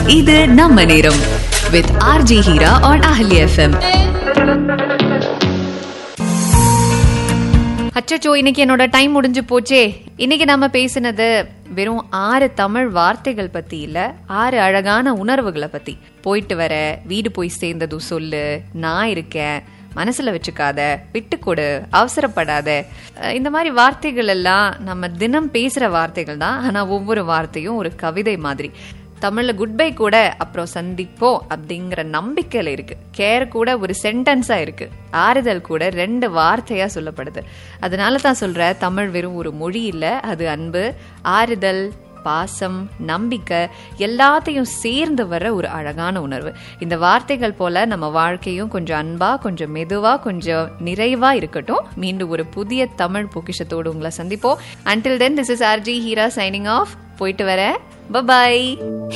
இது நம்ம நேரம் with RJ Heera on Ahali FM அச்சச்சோ இன்னைக்கு என்னோட டைம் முடிஞ்சு போச்சே இன்னைக்கு நாம பேசினது வெறும் ஆறு தமிழ் வார்த்தைகள் பத்தி இல்ல ஆறு அழகான உணர்வுகளை பத்தி போயிட்டு வர வீடு போய் சேர்ந்ததும் சொல்லு நான் இருக்கேன் மனசுல வச்சுக்காத விட்டு கொடு அவசரப்படாத அஹ் இந்த மாதிரி வார்த்தைகள் எல்லாம் நம்ம தினம் பேசுற வார்த்தைகள் தான் ஆனா ஒவ்வொரு வார்த்தையும் ஒரு கவிதை மாதிரி தமிழ்ல குட் பை கூட அப்புறம் சந்திப்போம் அப்படிங்கிற நம்பிக்கையில இருக்கு கேர் கூட ஒரு சென்டென்ஸா இருக்கு ஆறுதல் கூட ரெண்டு வார்த்தையா சொல்லப்படுது அதனால தான் சொல்ற தமிழ் வெறும் ஒரு மொழி இல்ல அது அன்பு ஆறுதல் பாசம் நம்பிக்கை எல்லாத்தையும் சேர்ந்து வர ஒரு அழகான உணர்வு இந்த வார்த்தைகள் போல நம்ம வாழ்க்கையும் கொஞ்சம் அன்பா கொஞ்சம் மெதுவா கொஞ்சம் நிறைவா இருக்கட்டும் மீண்டும் ஒரு புதிய தமிழ் பொக்கிஷத்தோடு உங்களை சந்திப்போம் until then this is RJ Heera signing off போயிட்டு வரேன் பபாய்